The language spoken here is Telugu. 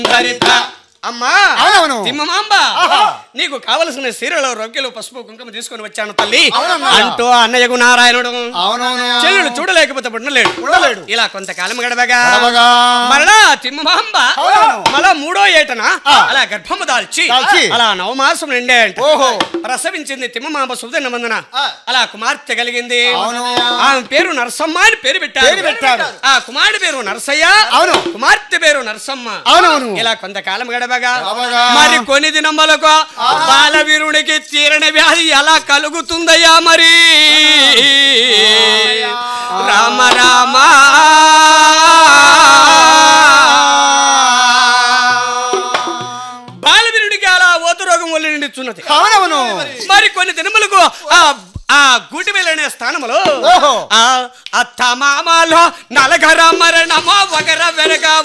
హరిత అమ్మా అవునవును. తిమ్మమాంబ ఆహా. నీకు కావలసిన సీరలు రొగ్గెలు పసుపు కుంకుమ తీసుకొని వచ్చాను తల్లి అవునమ్మా. అంటూ అన్నయ్యకు నారాయణుడు అవునవును చెల్లెలు చూడలేకపోతే ఉండలేడు ఉండలేడు ఇలా కొంతకాలం గడవగా గడవగా. మరలా తిమ్మమాంబ అవునవును. మళ్ళా మూడో ఏటన ఆ. అలా గర్భము దాల్చి దాల్చి. అలా నవమాసం నిండే అంట ఓహో. ప్రసవించింది తిమ్మమాంబ సుదన్న మందున ఆ. అలా కుమార్తె కలిగింది అవును. ఆమె పేరు నరసమ్మ అని పేరు పెట్టారు పేరు పెట్టారు. ఆ కుమారుడి పేరు నరసయ్య అవును. కుమార్తె పేరు నరసమ్మ అవునవును ఇలా కొంతకాలం గడవగా గడవగా. మరి కొన్ని దినములకు బాలవీరునికి తీరని వ్యాధి ఎలా కలుగుతుందయ్యా మరి రామ రామ బాలవీరుడికి అలా ఓతు రోగం వల్ల నిండుచున్నది అవునవును మరి కొన్ని దినములకు ఆ ఆ గూటివేలు అనే స్థానములో ఓహో. ఆ అత్త మామలో నలగర మరణమో ఒకర వెనక